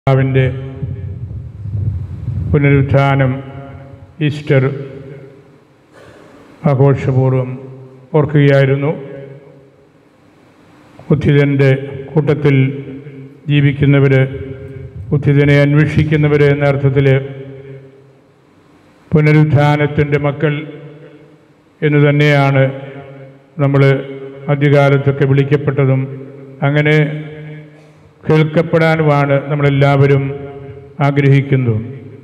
കർത്താവിൻ്റെ പുനരുത്ഥാനം ഈസ്റ്റർ ആഘോഷപൂർവ്വം ഓർക്കുകയായിരുന്നു ഉദ്ധിതൻ്റെ കൂട്ടത്തിൽ ജീവിക്കുന്നവർ ഉദ്ധിതനെ അന്വേഷിക്കുന്നവർ എന്ന അർത്ഥത്തിൽ പുനരുത്ഥാനത്തിൻ്റെ മക്കൾ എന്ന് തന്നെയാണ് നമ്മൾ ആദ്യകാലത്തൊക്കെ വിളിക്കപ്പെട്ടതും അങ്ങനെ കേൾക്കപ്പെടാനുമാണ് നമ്മളെല്ലാവരും ആഗ്രഹിക്കുന്നത്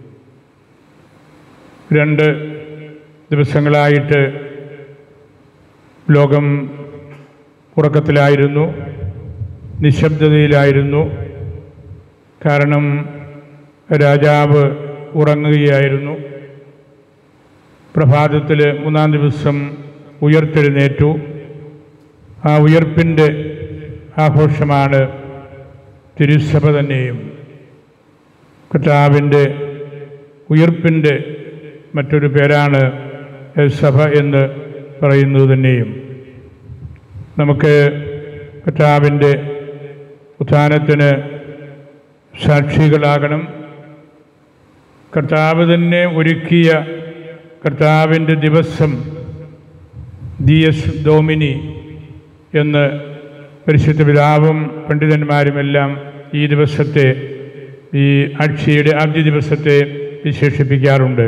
രണ്ട് ദിവസങ്ങളായിട്ട് ലോകം ഉറക്കത്തിലായിരുന്നു നിശബ്ദതയിലായിരുന്നു കാരണം രാജാവ് ഉറങ്ങുകയായിരുന്നു പ്രഭാതത്തിൽ മൂന്നാം ദിവസം ഉയർത്തെഴുന്നേറ്റു ആ ഉയർപ്പിൻ്റെ ആഘോഷമാണ് തിരുസഭ തന്നെയും കർത്താവിൻ്റെ ഉയർപ്പിൻ്റെ മറ്റൊരു പേരാണ് സഭ എന്ന് പറയുന്നത് തന്നെയും നമുക്ക് കർത്താവിൻ്റെ ഉത്ഥാനത്തിന് സാക്ഷികളാകണം കർത്താവ് തന്നെ ഒരുക്കിയ കർത്താവിൻ്റെ ദിവസം ദിയസ് ഡോമിനി എന്ന് പരിശുദ്ധ പിതാവും പണ്ഡിതന്മാരുമെല്ലാം ഈ ദിവസത്തെ ഈ ആഴ്ചയുടെ ആദ്യ ദിവസത്തെ വിശേഷിപ്പിക്കാറുണ്ട്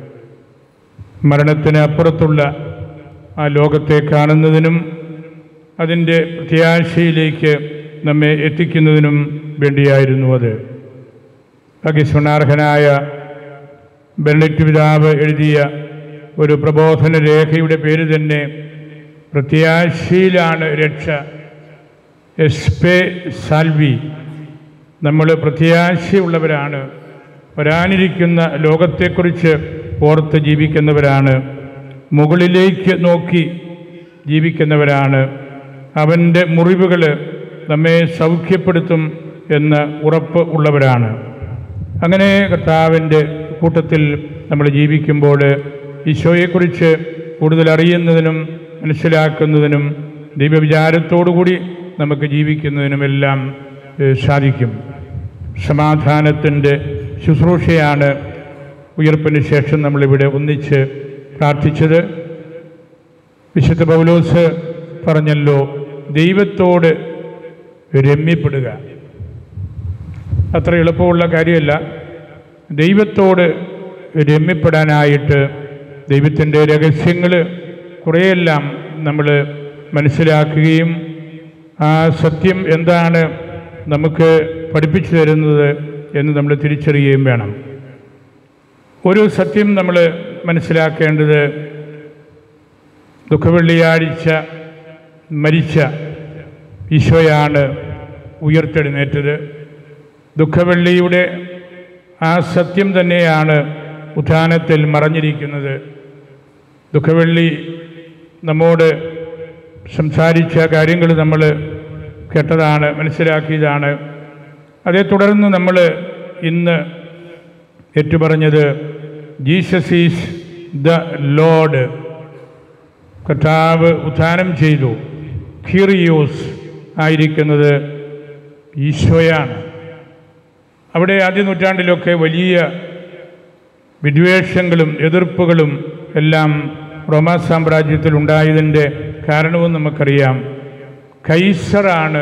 മരണത്തിന് അപ്പുറത്തുള്ള ആ ലോകത്തെ കാണുന്നതിനും അതിൻ്റെ പ്രത്യാശയിലേക്ക് നമ്മെ എത്തിക്കുന്നതിനും വേണ്ടിയായിരുന്നു അത് അഗ്നിസ്വർണാർഹനായ ബെർണിറ്റ് പിതാവ് എഴുതിയ ഒരു പ്രബോധന രേഖയുടെ പേര് തന്നെ പ്രത്യാശയിലാണ് രക്ഷ എസ്പെ സാൽവി നമ്മൾ പ്രത്യാശയുള്ളവരാണ് വരാനിരിക്കുന്ന ലോകത്തെക്കുറിച്ച് ഓർത്ത് ജീവിക്കുന്നവരാണ് മുകളിലേക്ക് നോക്കി ജീവിക്കുന്നവരാണ് അവൻ്റെ മുറിവുകൾ നമ്മെ സൗഖ്യപ്പെടുത്തും എന്ന് ഉറപ്പ് ഉള്ളവരാണ് അങ്ങനെ കർത്താവിൻ്റെ കൂട്ടത്തിൽ നമ്മൾ ജീവിക്കുമ്പോൾ ഈശോയെക്കുറിച്ച് കൂടുതൽ അറിയുന്നതിനും മനസ്സിലാക്കുന്നതിനും ദൈവവിചാരത്തോടുകൂടി നമുക്ക് ജീവിക്കുന്നതിനുമെല്ലാം ഏഹ്, സാധിക്കും സമാധാനത്തിൻ്റെ ശുശ്രൂഷയാണ് ഉയർപ്പിന് ശേഷം നമ്മളിവിടെ ഒന്നിച്ച് പ്രാർത്ഥിച്ചത് വിശുദ്ധ പൗലോസ് പറഞ്ഞല്ലോ ദൈവത്തോട് രമ്യപ്പെടുക അത്ര എളുപ്പമുള്ള കാര്യമല്ല ദൈവത്തോട് രമ്യപ്പെടാനായിട്ട് ദൈവത്തിൻ്റെ രഹസ്യങ്ങൾ കുറേയെല്ലാം നമ്മൾ മനസ്സിലാക്കുകയും ആ സത്യം എന്താണ് നമുക്ക് പഠിപ്പിച്ചു തരുന്നത് എന്ന് നമ്മൾ തിരിച്ചറിയുകയും വേണം ഒരു സത്യം നമ്മൾ മനസ്സിലാക്കേണ്ടത് ദുഃഖവെള്ളിയാഴ്ച മരിച്ച ഈശോയാണ് ഉയർത്തെഴുന്നേറ്റത് ദുഃഖവെള്ളിയുടെ ആ സത്യം തന്നെയാണ് ഉത്ഥാനത്തിൽ മറഞ്ഞിരിക്കുന്നത് ദുഃഖവെള്ളി നമ്മോട് സംസാരിച്ച കാര്യങ്ങൾ നമ്മൾ കേട്ടതാണ് മനസ്സിലാക്കിയതാണ് അതേ തുടർന്ന് നമ്മൾ ഇന്ന് ഏറ്റുപറഞ്ഞത് ജീസസ് ഈസ് ദ ലോഡ് കർത്താവ് ഉത്ഥാനം ചെയ്തു ഖീറിയോസ് ആയിരിക്കുന്നത് ഈശോയാണ് അവിടെ ആദ്യ നൂറ്റാണ്ടിലൊക്കെ വലിയ വിദ്വേഷങ്ങളും എതിർപ്പുകളും എല്ലാം റോമാ സാമ്രാജ്യത്തിൽ ഉണ്ടായതിൻ്റെ കാരണവും നമുക്കറിയാം കൈസറാണ്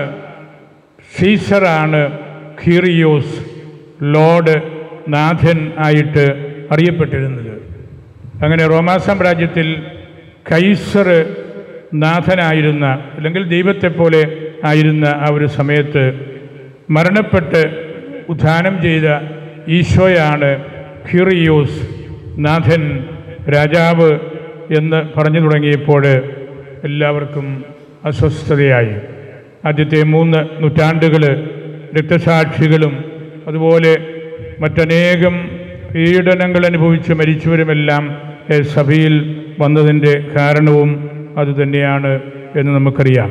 സീസറാണ് ഖീറിയോസ് ലോഡ് നാഥൻ ആയിട്ട് അറിയപ്പെട്ടിരുന്നത് അങ്ങനെ റോമാ സാമ്രാജ്യത്തിൽ കൈസർ നാഥനായിരുന്ന അല്ലെങ്കിൽ ദൈവത്തെപ്പോലെ ആയിരുന്ന ആ ഒരു സമയത്ത് മരണപ്പെട്ട് ഉത്ഥാനം ചെയ്ത ഈശോയാണ് ഖിറിയോസ് നാഥൻ രാജാവ് എന്ന് പറഞ്ഞു തുടങ്ങിയപ്പോൾ എല്ലാവർക്കും അസ്വസ്ഥതയായി ആദ്യത്തെ മൂന്ന് നൂറ്റാണ്ടുകൾ രക്തസാക്ഷികളും അതുപോലെ മറ്റനേകം പീഡനങ്ങൾ അനുഭവിച്ച് മരിച്ചവരുമെല്ലാം ഏഹ്, സഭയിൽ വന്നതിൻ്റെ കാരണവും അതുതന്നെയാണ് എന്ന് നമുക്കറിയാം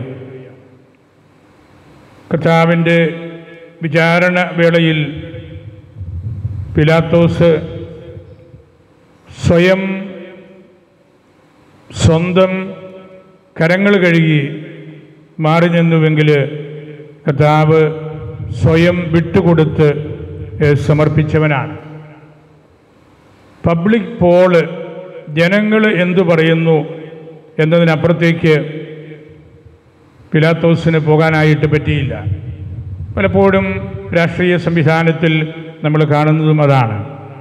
കർത്താവിൻ്റെ വിചാരണ വേളയിൽ പിലാത്തോസ് സ്വയം സ്വന്തം കരങ്ങൾ കഴുകി മാറി നിന്നുവെങ്കിൽ കർത്താവ് സ്വയം വിട്ടുകൊടുത്ത് ഏഹ്, സമർപ്പിച്ചവനാണ് പബ്ലിക് പോള് ജനങ്ങൾ എന്തു പറയുന്നു എന്നതിനപ്പുറത്തേക്ക് പിലാത്തോസിന് പോകാനായിട്ട് പറ്റിയില്ല പലപ്പോഴും രാഷ്ട്രീയ സംവിധാനത്തിൽ നമ്മൾ കാണുന്നതും അതാണ്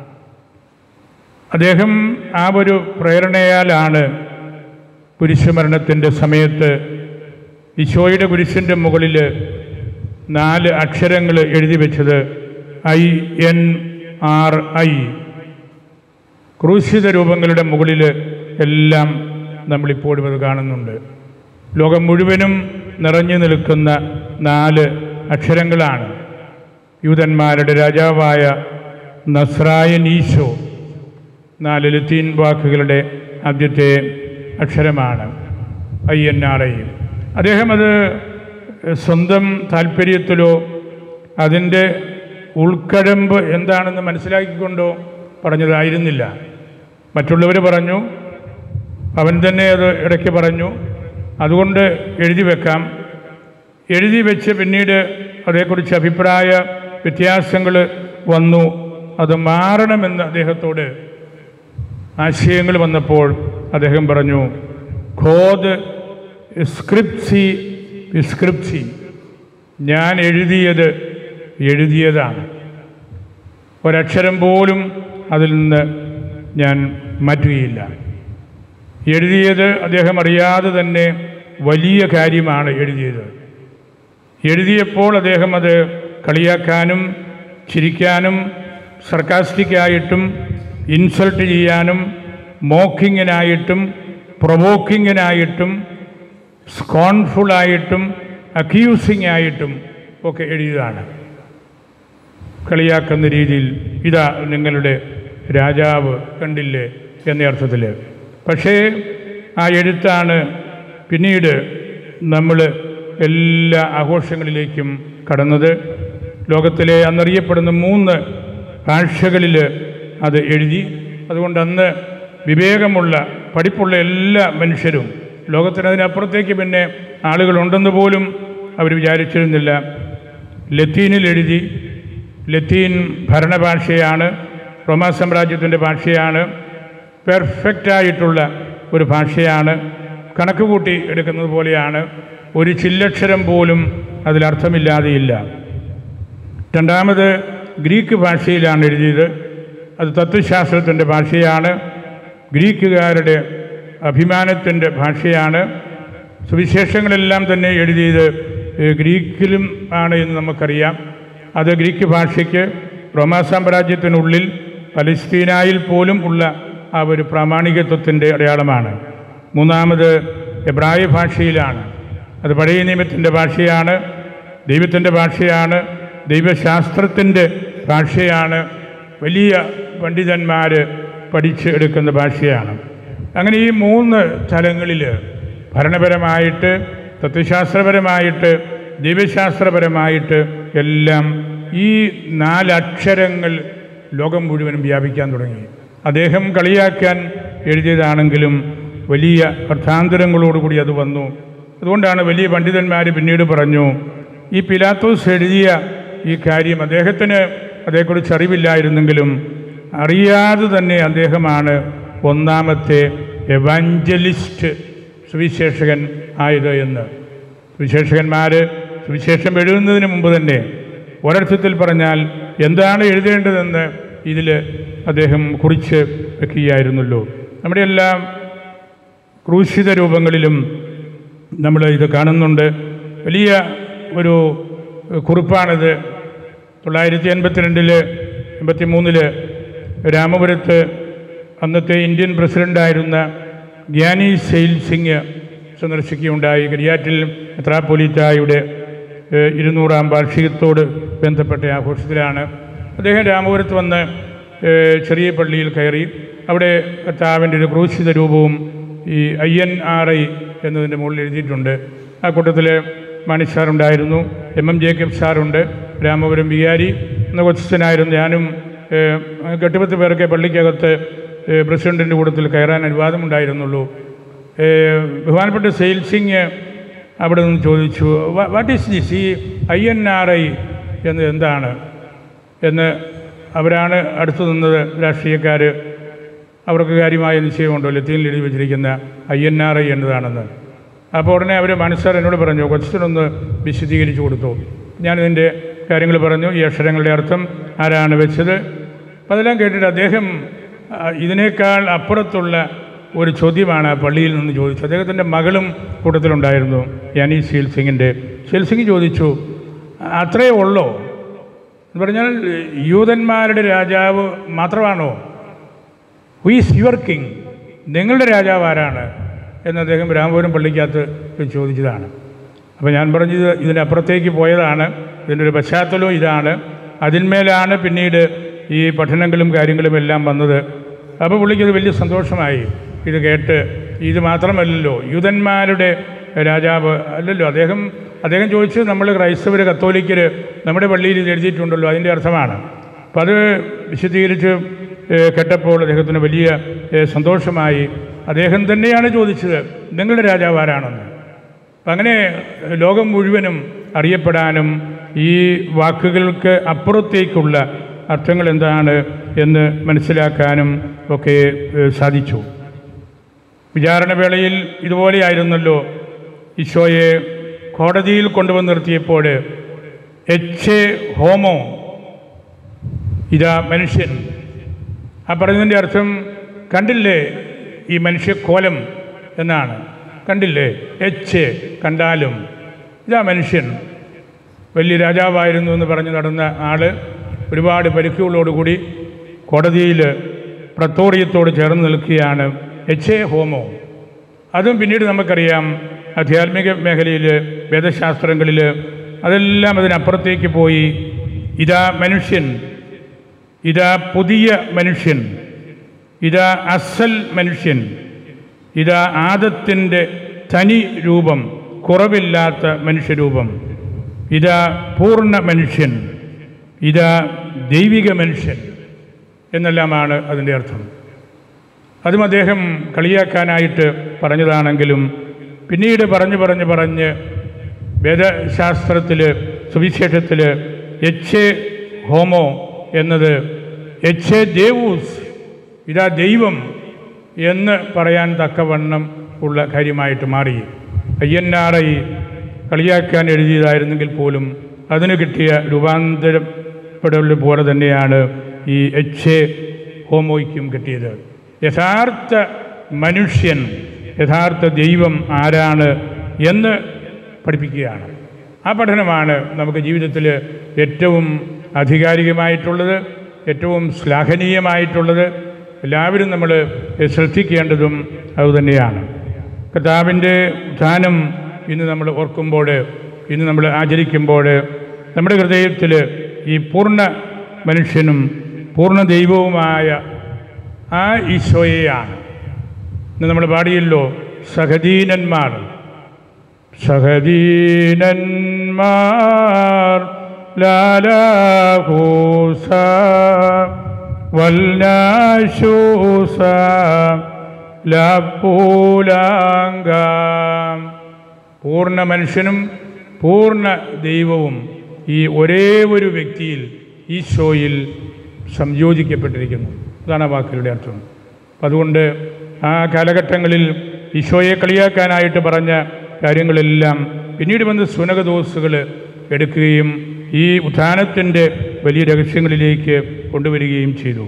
അദ്ദേഹം ആ ഒരു പ്രേരണയാലാണ് കുരിശുമരണത്തിൻ്റെ സമയത്ത് ഈശോയുടെ കുരിശിൻ്റെ മുകളിൽ നാല് അക്ഷരങ്ങൾ എഴുതി വെച്ചത് ഐ എൻ ആർ ഐ ക്രൂശിത രൂപങ്ങളുടെ മുകളിൽ എല്ലാം നമ്മളിപ്പോഴും അത് കാണുന്നുണ്ട് ലോകം മുഴുവനും നിറഞ്ഞു നിൽക്കുന്ന നാല് അക്ഷരങ്ങളാണ് യൂതന്മാരുടെ രാജാവായ നസ്രായൻ ഈശോ നാല് ലത്തീൻ വാക്കുകളുടെ ആദ്യത്തെ അക്ഷരമാണ് ഐ എൻ ആർ ഐ അദ്ദേഹം അത് സ്വന്തം താല്പര്യത്തിലോ അതിൻ്റെ ഉൾക്കഴമ്പ് എന്താണെന്ന് മനസ്സിലാക്കിക്കൊണ്ടോ പറഞ്ഞതായിരുന്നില്ല മറ്റുള്ളവർ പറഞ്ഞു അവൻ തന്നെ അത് ഇടയ്ക്ക് പറഞ്ഞു അതുകൊണ്ട് എഴുതി വെക്കാം എഴുതി വെച്ച് പിന്നീട് അതേക്കുറിച്ച് അഭിപ്രായ വ്യത്യാസങ്ങൾ വന്നു അത് മാറണമെന്ന് അദ്ദേഹത്തോട് ആശയങ്ങൾ വന്നപ്പോൾ അദ്ദേഹം പറഞ്ഞു ഖോദ് സ്ക്രിപ്സി വിസ്ക്രിപ്സി ഞാൻ എഴുതിയത് എഴുതിയതാണ് ഒരക്ഷരം പോലും അതിൽ നിന്ന് ഞാൻ മാറ്റുകയില്ല എഴുതിയത് അദ്ദേഹം അറിയാതെ തന്നെ വലിയ കാര്യമാണ് എഴുതിയത് എഴുതിയപ്പോൾ അദ്ദേഹം അത് കളിയാക്കാനും ചിരിക്കാനും സർക്കാസ്റ്റിക്കായിട്ടും ഇൻസൾട്ട് ചെയ്യാനും മോക്കിങ്ങിനായിട്ടും പ്രൊവോക്കിങ്ങിനായിട്ടും സ്കോൺഫുള്ളായിട്ടും അക്യൂസിങ് ആയിട്ടും ഒക്കെ എഴുതിയതാണ് കളിയാക്കുന്ന രീതിയിൽ ഇതാ നിങ്ങളുടെ രാജാവ് കണ്ടില്ലേ എന്ന അർത്ഥത്തിൽ പക്ഷേ ആ എഴുത്താണ് പിന്നീട് നമ്മൾ എല്ലാ ആഘോഷങ്ങളിലേക്കും കടന്നത് ലോകത്തിലെ അന്നറിയപ്പെടുന്ന മൂന്ന് ഭാഷകളിൽ അത് എഴുതി അതുകൊണ്ട് അന്ന് വിവേകമുള്ള പഠിപ്പുള്ള എല്ലാ മനുഷ്യരും ലോകത്തിന് അതിനപ്പുറത്തേക്ക് പിന്നെ ആളുകളുണ്ടെന്ന് പോലും അവർ വിചാരിച്ചിരുന്നില്ല ലത്തീനിൽ എഴുതി ലത്തീൻ ഭരണഭാഷയാണ് റോമാ സാമ്രാജ്യത്തിൻ്റെ ഭാഷയാണ് പെർഫെക്റ്റായിട്ടുള്ള ഒരു ഭാഷയാണ് കണക്ക് കൂട്ടി എടുക്കുന്നത് പോലെയാണ് ഒരു ചില്ലക്ഷരം പോലും അതിലർത്ഥമില്ലാതെയില്ല രണ്ടാമത് ഗ്രീക്ക് ഭാഷയിലാണ് എഴുതിയത് അത് തത്വശാസ്ത്രത്തിൻ്റെ ഭാഷയാണ് ഗ്രീക്കുകാരുടെ അഭിമാനത്തിൻ്റെ ഭാഷയാണ് സുവിശേഷങ്ങളെല്ലാം തന്നെ എഴുതിയത് ഏഹ്, ഗ്രീക്കിലും ആണ് എന്ന് നമുക്കറിയാം അത് ഗ്രീക്ക് ഭാഷയ്ക്ക് റോമാ സാമ്രാജ്യത്തിനുള്ളിൽ പലസ്തീനായിൽ പോലും ഉള്ള ആ ഒരു പ്രാമാണികത്വത്തിൻ്റെ അടയാളമാണ് മൂന്നാമത് എബ്രായ ഭാഷയിലാണ് അത് പഴയ നിയമത്തിൻ്റെ ഭാഷയാണ് ദൈവത്തിൻ്റെ ഭാഷയാണ് ദൈവശാസ്ത്രത്തിൻ്റെ ഭാഷയാണ് വലിയ പണ്ഡിതന്മാർ പഠിച്ച് എടുക്കുന്ന ഭാഷയാണ് അങ്ങനെ ഈ മൂന്ന് തലങ്ങളിൽ ഭരണപരമായിട്ട് തത്വശാസ്ത്രപരമായിട്ട് ദൈവശാസ്ത്രപരമായിട്ട് എല്ലാം ഈ നാലക്ഷരങ്ങൾ ലോകം മുഴുവനും വ്യാപിക്കാൻ തുടങ്ങി അദ്ദേഹം കളിയാക്കാൻ എഴുതിയതാണെങ്കിലും വലിയ അർത്ഥാന്തരങ്ങളോടുകൂടി അത് വന്നു അതുകൊണ്ടാണ് വലിയ പണ്ഡിതന്മാർ പിന്നീട് പറഞ്ഞു ഈ പിലാത്തോസ് എഴുതിയ ഈ കാര്യം അദ്ദേഹത്തിന് അതേക്കുറിച്ച് അറിവില്ലായിരുന്നെങ്കിലും അറിയാതെ തന്നെ അദ്ദേഹമാണ് ഒന്നാമത്തെ എവാഞ്ചലിസ്റ്റ് സുവിശേഷകൻ ആയത് എന്ന് സുവിശേഷകന്മാർ സുവിശേഷം എഴുതുന്നതിന് മുമ്പ് തന്നെ ഒരർത്ഥത്തിൽ പറഞ്ഞാൽ എന്താണ് എഴുതേണ്ടതെന്ന് ഇതിൽ അദ്ദേഹം കുറിച്ച് വെക്കുകയായിരുന്നല്ലോ നമ്മുടെ എല്ലാം ക്രൂശിത രൂപങ്ങളിലും നമ്മൾ ഇത് കാണുന്നുണ്ട് വലിയ ഒരു കുറിപ്പാണിത് തൊള്ളായിരത്തി എൺപത്തിരണ്ടില് എൺപത്തി മൂന്നില് രാമപുരത്ത് അന്നത്തെ ഇന്ത്യൻ പ്രസിഡൻ്റായിരുന്ന ഗ്യാനി സെയിൽ സിംഗ് സന്ദർശിക്കുകയുണ്ടായി കരിയാറ്റിൽ മെത്രാപ്പൊലീത്തായുടെ ഏഹ്, ഇരുന്നൂറാം വാർഷികത്തോട് ബന്ധപ്പെട്ട ആഘോഷത്തിലാണ് അദ്ദേഹം രാമപുരത്ത് വന്ന് ഏഹ്, ചെറിയ പള്ളിയിൽ കയറി അവിടെ കർത്താവിൻ്റെ ഒരു ക്രൂശിത രൂപവും ഈ ഐ എൻ ആർ ഐ എന്നതിൻ്റെ മുകളിൽ എഴുതിയിട്ടുണ്ട് ആ കൂട്ടത്തിൽ മാണി സാറുണ്ടായിരുന്നു എം എം ജേക്കബ് സാറുണ്ട് രാമപുരം വികാരി എന്ന കൊച്ചനായിരുന്നു ഞാനും ഏഹ്, എട്ടുപത്ത് പേർക്ക് പള്ളിക്കകത്ത് ഏഹ്, പ്രസിഡൻറ്റിൻ്റെ കൂട്ടത്തിൽ കയറാൻ അനുവാദമുണ്ടായിരുന്നുള്ളൂ ഏഹ്, ബഹുമാനപ്പെട്ട സെയിൽ സിംഗ് അവിടെ നിന്ന് ചോദിച്ചു വാട്ട് ഈസ് ദിസ് ഈ ഐ എൻ ആർ ഐ എന്ന് എന്താണ് എന്ന് അവരാണ് അടുത്തു നിന്നത് രാഷ്ട്രീയക്കാർ അവർക്ക് കാര്യമായ നിശ്ചയമുണ്ടോ ലത്തീനിൽ എഴുതി വെച്ചിരിക്കുന്ന ഐ എൻ ആർ ഐ എന്നതാണെന്ന് അപ്പോൾ ഉടനെ അവർ മനസ്സാർ എന്നോട് പറഞ്ഞു ക്വസ്റ്റ്യനൊന്ന് വിശദീകരിച്ചു കൊടുത്തു ഞാനിതിൻ്റെ കാര്യങ്ങൾ പറഞ്ഞു ഈ അക്ഷരങ്ങളുടെ അർത്ഥം ആരാണ് വെച്ചത് അപ്പോൾ അതെല്ലാം കേട്ടിട്ട് അദ്ദേഹം ആ, ഇതിനേക്കാൾ അപ്പുറത്തുള്ള ഒരു ചോദ്യമാണ് ആ പള്ളിയിൽ നിന്ന് ചോദിച്ചത് അദ്ദേഹത്തിൻ്റെ മകളും കൂട്ടത്തിലുണ്ടായിരുന്നു യാനി ശീൽ സിംഗിൻ്റെ ശീൽ സിംഗ് ചോദിച്ചു അത്രയേ ഉള്ളോ എന്ന് പറഞ്ഞാൽ യൂതന്മാരുടെ രാജാവ് മാത്രമാണോ ഹു ഈസ് യുവർ കിങ് നിങ്ങളുടെ രാജാവ് ആരാണ് എന്ന് അദ്ദേഹം രാമപുരം പള്ളിക്കകത്ത് ചോദിച്ചതാണ് അപ്പോൾ ഞാൻ പറഞ്ഞത് ഇതിനപ്പുറത്തേക്ക് പോയതാണ് ഇതിൻ്റെ ഒരു പശ്ചാത്തലവും ഇതാണ് അതിന്മേലാണ് പിന്നീട് ഈ പഠനങ്ങളും കാര്യങ്ങളും എല്ലാം വന്നത് അപ്പോൾ പുള്ളിക്കത് വലിയ സന്തോഷമായി ഇത് കേട്ട് ഇത് മാത്രമല്ലല്ലോ യൂതന്മാരുടെ രാജാവ് അല്ലല്ലോ അദ്ദേഹം അദ്ദേഹം ചോദിച്ചത് നമ്മൾ ക്രൈസ്തവർ കത്തോലിക്കർ നമ്മുടെ പള്ളിയിൽ ഇത് എഴുതിയിട്ടുണ്ടല്ലോ അതിൻ്റെ അർത്ഥമാണ് അപ്പം അത് വിശദീകരിച്ച് ഏഹ്, കേട്ടപ്പോൾ അദ്ദേഹത്തിന് വലിയ ഏഹ്, സന്തോഷമായി അദ്ദേഹം തന്നെയാണ് ചോദിച്ചത് നിങ്ങളുടെ രാജാവ് ആരാണെന്ന് അപ്പം അങ്ങനെ ലോകം മുഴുവനും അറിയപ്പെടാനും ഈ വാക്കുകൾക്ക് അപ്പുറത്തേക്കുള്ള അർത്ഥങ്ങൾ എന്താണ് എന്ന് മനസ്സിലാക്കാനും ഒക്കെ ഏഹ്, സാധിച്ചു വിചാരണവേളയിൽ ഇതുപോലെയായിരുന്നല്ലോ ഈശോയെ കോടതിയിൽ കൊണ്ടുവന്ന് നിർത്തിയപ്പോൾ എച്ച് ഹോമോ ഇതാ മനുഷ്യൻ ആ പറഞ്ഞതിൻ്റെ അർത്ഥം കണ്ടില്ലേ ഈ മനുഷ്യക്കോലം എന്നാണ് കണ്ടില്ലേ എച്ച് കണ്ടാലും ഇതാ മനുഷ്യൻ വലിയ രാജാവായിരുന്നു എന്ന് പറഞ്ഞ് നടന്ന ആൾ ഒരുപാട് പരിക്കുകളോടുകൂടി കോടതിയിൽ പ്രത്തോറിയത്തോട് ചേർന്ന് നിൽക്കുകയാണ് എച്ച് എ ഹോമോ അതും പിന്നീട് നമുക്കറിയാം ആധ്യാത്മിക മേഖലയിൽ വേദശാസ്ത്രങ്ങളിൽ അതെല്ലാം അതിനപ്പുറത്തേക്ക് പോയി ഇതാ മനുഷ്യൻ ഇതാ പുതിയ മനുഷ്യൻ ഇതാ അസൽ മനുഷ്യൻ ഇതാ ആദത്തിൻ്റെ തനി രൂപം കുറവില്ലാത്ത മനുഷ്യരൂപം ഇതാ പൂർണ്ണ മനുഷ്യൻ ഇതാ ദൈവിക മനുഷ്യൻ എന്നെല്ലാമാണ് അതിൻ്റെ അർത്ഥം അതും അദ്ദേഹം കളിയാക്കാനായിട്ട് പറഞ്ഞതാണെങ്കിലും പിന്നീട് പറഞ്ഞ് പറഞ്ഞ് പറഞ്ഞ് വേദശാസ്ത്രത്തിൽ സുവിശേഷത്തിൽ എച്ച് ഹോമോ എന്നത് എച്ച് ദേവൂസ് ഇതാ ദൈവം എന്ന് പറയാൻ തക്കവണ്ണം ഉള്ള കാര്യമായിട്ട് മാറി അയ്യന്നാറൈ കളിയാക്കാൻ എഴുതിയതായിരുന്നെങ്കിൽ പോലും അതിന് കിട്ടിയ രൂപാന്തരപ്പെടൽ പോലെ തന്നെയാണ് ഈ എച്ച് ഹോമോയ്ക്കും കിട്ടിയത് യഥാർത്ഥ മനുഷ്യൻ യഥാർത്ഥ ദൈവം ആരാണ് എന്ന് പഠിപ്പിക്കുകയാണ് ആ പഠനമാണ് നമുക്ക് ജീവിതത്തിൽ ഏറ്റവും ആധികാരികമായിട്ടുള്ളത് ഏറ്റവും ശ്ലാഘനീയമായിട്ടുള്ളത് എല്ലാവരും നമ്മൾ ശ്രദ്ധിക്കേണ്ടതും അതുതന്നെയാണ് കർത്താവിൻ്റെ ഉത്ഥാനം ഇന്ന് നമ്മൾ ഓർക്കുമ്പോൾ ഇന്ന് നമ്മൾ ആചരിക്കുമ്പോൾ നമ്മുടെ ഹൃദയത്തിൽ ഈ പൂർണ്ണ മനുഷ്യനും പൂർണ്ണ ദൈവവുമായ ആ ഈശോയെയാണ് ഇന്ന് നമ്മൾ പാടിയല്ലോ സഹദീനന്മാർ സഹദീനന്മാർ ലാലാഹൂസ വൽനാശൂസ ലപ്പൂലാങ്കാം പൂർണ്ണ മനുഷ്യനും പൂർണ്ണ ദൈവവും ഈ ഒരേ ഒരു വ്യക്തിയിൽ ഈശോയിൽ സംയോജിക്കപ്പെട്ടിരിക്കുന്നു അതാണ് ആ വാക്കുകളുടെ അർത്ഥം അപ്പം അതുകൊണ്ട് ആ കാലഘട്ടങ്ങളിൽ ഈശോയെ കളിയാക്കാനായിട്ട് പറഞ്ഞ കാര്യങ്ങളെല്ലാം പിന്നീട് വന്ന് സുനകദോസുകൾ എടുക്കുകയും ഈ ഉത്ഥാനത്തിൻ്റെ വലിയ രഹസ്യങ്ങളിലേക്ക് കൊണ്ടുവരികയും ചെയ്തു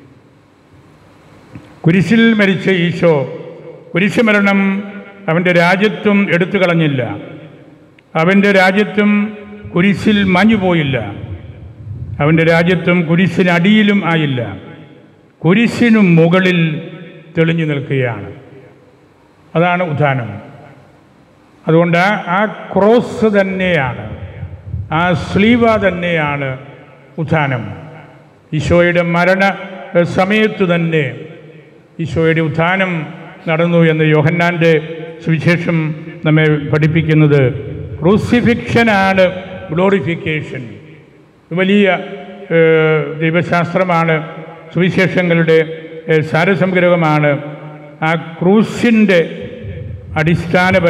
കുരിശിൽ മരിച്ച ഈശോ കുരിശുമരണം അവൻ്റെ രാജ്യത്വം എടുത്തു കളഞ്ഞില്ല അവൻ്റെ രാജ്യത്വം കുരിശിൽ മാഞ്ഞുപോയില്ല അവൻ്റെ രാജ്യത്വം കുരിശിനടിയിലും ആയില്ല കുരിശിനു മുകളിൽ തെളിഞ്ഞു നിൽക്കുകയാണ് അതാണ് ഉദാനം അതുകൊണ്ട് ആ- ആ ക്രോസ് തന്നെയാണ് ആ സ്ലീവ തന്നെയാണ് ഉത്ഥാനം ഈശോയുടെ മരണ എഹ്, സമയത്തു തന്നെ ഈശോയുടെ ഉത്ഥാനം നടന്നു എന്ന് യോഹന്നാൻ്റെ സുവിശേഷം നമ്മെ പഠിപ്പിക്കുന്നത് ക്രൂസിഫിക്ഷനാണ് ഗ്ലോറിഫിക്കേഷൻ വലിയ ഏഹ്, ദൈവശാസ്ത്രമാണ് സുവിശേഷങ്ങളുടെ ഏഹ്, സാരസംഗ്രഹമാണ് ആ ക്രൂസിൻ്റെ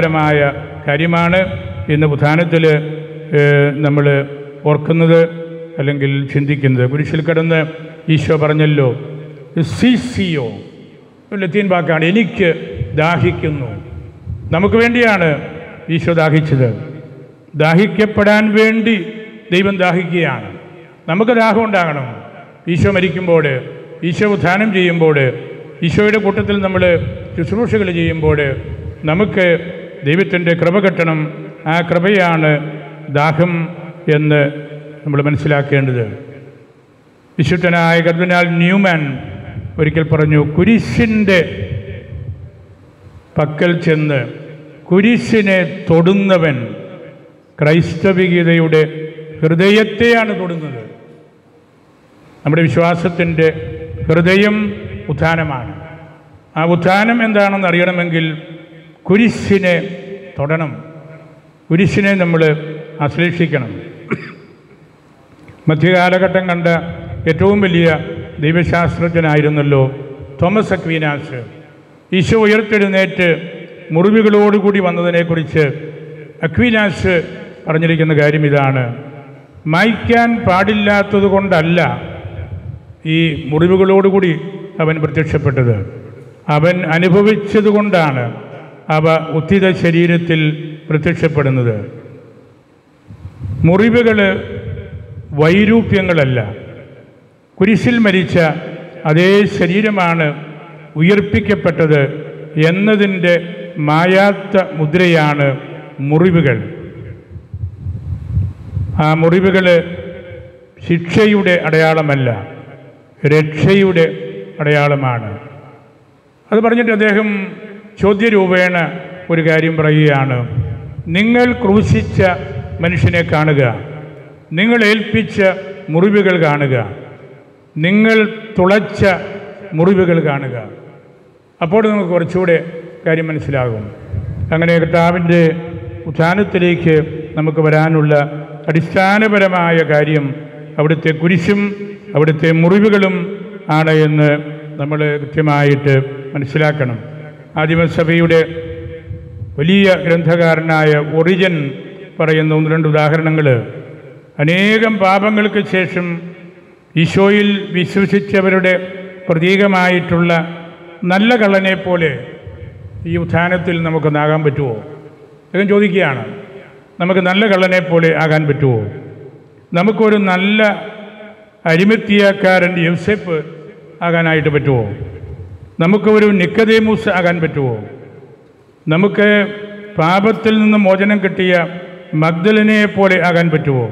അടിസ്ഥാനപരമായ കാര്യമാണ് ഇന്ന് ഉദാനത്തിൽ നമ്മൾ ഓർക്കുന്നത് അല്ലെങ്കിൽ ചിന്തിക്കുന്നത് കുരിശിൽ കിടന്ന് ഈശോ പറഞ്ഞല്ലോ സിസിയോ ലത്തീൻ വാക്കാണ് എനിക്ക് ദാഹിക്കുന്നു നമുക്ക് വേണ്ടിയാണ് ഈശോ ദാഹിച്ചത് ദാഹിക്കപ്പെടാൻ വേണ്ടി ദൈവം ദാഹിക്കുകയാണ് നമുക്ക് ദാഹം ഉണ്ടാകണം ഈശോ മരിക്കുമ്പോൾ ഈശോ ഉദ്ധാനം ചെയ്യുമ്പോൾ ഈശോയുടെ കൂട്ടത്തിൽ നമ്മൾ ശുശ്രൂഷകൾ ചെയ്യുമ്പോൾ നമുക്ക് ദൈവത്തിൻ്റെ കൃപ കിട്ടണം ആ കൃപയാണ് ദാഹം എന്ന് നമ്മൾ മനസ്സിലാക്കേണ്ടത് വിശുദ്ധനായ കർദിനാൾ ന്യൂമാൻ ഒരിക്കൽ പറഞ്ഞു കുരിശിൻ്റെ പക്കൽ ചെന്ന് കുരിശിനെ തൊടുന്നവൻ ക്രൈസ്തവികതയുടെ ഹൃദയത്തെയാണ് തൊടുന്നത് നമ്മുടെ വിശ്വാസത്തിൻ്റെ ഹൃദയം ഉത്ഥാനമാണ് ആ ഉത്ഥാനം എന്താണെന്ന് അറിയണമെങ്കിൽ കുരിശിനെ തൊടണം കുരിശിനെ നമ്മൾ ആശ്ലേഷിക്കണം മധ്യകാലഘട്ടം കണ്ട ഏറ്റവും വലിയ ദൈവശാസ്ത്രജ്ഞനായിരുന്നല്ലോ തോമസ് അക്വീനാസ് ഈശോ ഉയർത്തെഴുന്നേറ്റ് മുറിവുകളോടുകൂടി വന്നതിനെക്കുറിച്ച് അക്വീനാസ് പറഞ്ഞിരിക്കുന്ന കാര്യം ഇതാണ് മായ്ക്കാൻ പാടില്ലാത്തത് കൊണ്ടല്ല ഈ മുറിവുകളോടുകൂടി അവൻ പ്രത്യക്ഷപ്പെട്ടത് അവൻ അനുഭവിച്ചതുകൊണ്ടാണ് അവ ഉത്തിത ശരീരത്തിൽ പ്രത്യക്ഷപ്പെടുന്നത് മുറിവുകൾ വൈരൂപ്യങ്ങളല്ല കുരിശിൽ മരിച്ച അതേ ശരീരമാണ് ഉയർപ്പിക്കപ്പെട്ടത് എന്നതിൻ്റെ മായാത്ത മുദ്രയാണ് മുറിവുകൾ ആ മുറിവുകൾ ശിക്ഷയുടെ അടയാളമല്ല രക്ഷയുടെ അടയാളമാണ് അത് പറഞ്ഞിട്ട് അദ്ദേഹം ചോദ്യരൂപേണ ഒരു കാര്യം പറയുകയാണ് നിങ്ങൾ ക്രൂശിച്ച മനുഷ്യനെ കാണുക നിങ്ങൾ ഏൽപ്പിച്ച മുറിവുകൾ കാണുക നിങ്ങൾ തുളച്ച മുറിവുകൾ കാണുക അപ്പോൾ നമുക്ക് കുറച്ചുകൂടെ കാര്യം മനസ്സിലാകും അങ്ങനെ കർത്താവിൻ്റെ ഉത്ഥാനത്തിലേക്ക് നമുക്ക് വരാനുള്ള അടിസ്ഥാനപരമായ കാര്യം അവിടുത്തെ കുരിശും അവിടുത്തെ മുറിവുകളും ആണ് എന്ന് നമ്മൾ കൃത്യമായിട്ട് മനസ്സിലാക്കണം ആദിമസഭയുടെ വലിയ ഗ്രന്ഥകാരനായ ഒറിജൻ പറയുന്ന ഒന്ന് രണ്ട് ഉദാഹരണങ്ങൾ അനേകം പാപങ്ങൾക്ക് ശേഷം ഈശോയിൽ വിശ്വസിച്ചവരുടെ പ്രതീകമായിട്ടുള്ള നല്ല കള്ളനെ പോലെ ഈ ഉത്ഥാനത്തിൽ നമുക്കൊന്നാകാൻ പറ്റുമോ അദ്ദേഹം ചോദിക്കുകയാണ് നമുക്ക് നല്ല കള്ളനെ പോലെ ആകാൻ പറ്റുമോ നമുക്കൊരു നല്ല അരിമത്തിയക്കാരൻ യൂസെഫ് ആകാനായിട്ട് പറ്റുമോ നമുക്ക് ഒരു നിക്കതേമൂസ് ആകാൻ പറ്റുമോ നമുക്ക് പാപത്തിൽ നിന്ന് മോചനം കിട്ടിയ മഗ്ദലിനെ പോലെ ആകാൻ പറ്റുമോ